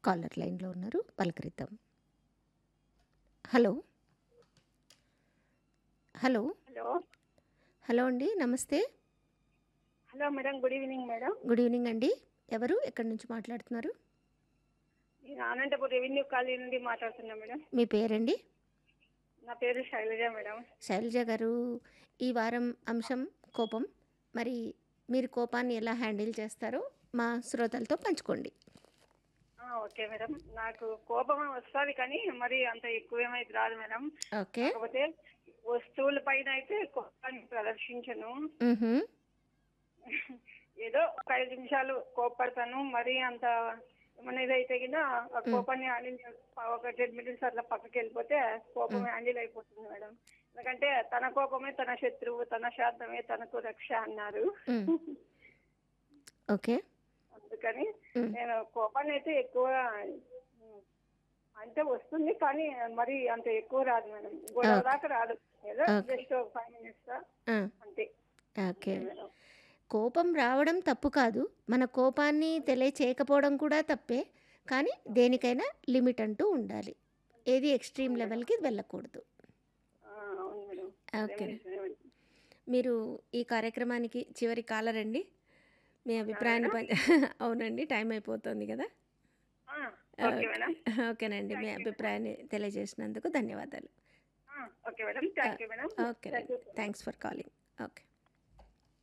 Caller లైన్లో ఉన్నారు పలకరిద్దాం హలో హలో హలో హలో అండి నమస్తే hello madam good evening madam good evening అండి ఎవరు ఎక్కడి నుంచి మాట్లాడుతున్నారు నేను అనంతపురం రెవెన్యూ కాలనీ నుండి మాట్లాడుతున్నా మేడం మీ పేరండి నా పేరు శైలజ మేడం శైలజ గారు ఈ వారం అంశం కోపం మరి మీరు కోపాన్ని ఎలా హ్యాండిల్ చేస్తారో మా శ్రోతలతో పంచుకోండి ఆ, ఓకే మేడం నాకు కోపం వస్తుంది కానీ మరి అంత ఎక్కువేమైతే రాదు మేడం ఓకే కాకపోతే వస్తువుల పైన అయితే కోపాన్ని ప్రదర్శించను మ్హూ. ఏదో ఒక ఐదు నిమిషాలు కోపడతాను మరి అంత ఏమన్నా ఇదైతే కింద ఆ కోపాన్ని హ్యాండిల్ ఒక టెన్ మినిట్స్ అట్లా పక్కకి వెళ్ళిపోతే కోపం హ్యాండిల్ అయిపోతుంది మేడం ఎందుకంటే తన కోపమే తన శత్రువు తన శాంతమే తనకు రక్ష అన్నారు మ్. ఓకే అందుకని మ్. నేను కోపాన్ని అయితే ఎక్కువ ఉమ్, అంటే వస్తుంది కానీ మరి అంత ఎక్కువ రాదు మేడం గొడవ Okay. దాకా రాదు ఏదో Okay. జస్ట్ ఫైవ్ మినిట్స్ ఆ, అంతే ఓకే మేడం కోపం రావడం తప్పు కాదు మన కోపాన్ని తెలియచేయకపోవడం కూడా తప్పే కానీ దేనికైనా లిమిట్ అంటూ ఉండాలి ఏది ఎక్స్ట్రీమ్ లెవెల్కి వెళ్ళకూడదు ఆ, అవును మేడం ఓకే నిజమే మేడం. మీరు ఈ కార్యక్రమానికి చివరి కాలర్ అండి మీ అభిప్రాయాన్ని పంచ అవునండి టైం అయిపోతుంది కదా ఆ, ఓకే మేడం ఓకేనండి మీ అభిప్రాయాన్ని తెలియజేసినందుకు ధన్యవాదాలు ఆ, okay madam thank you madam okay thank you thanks for calling okay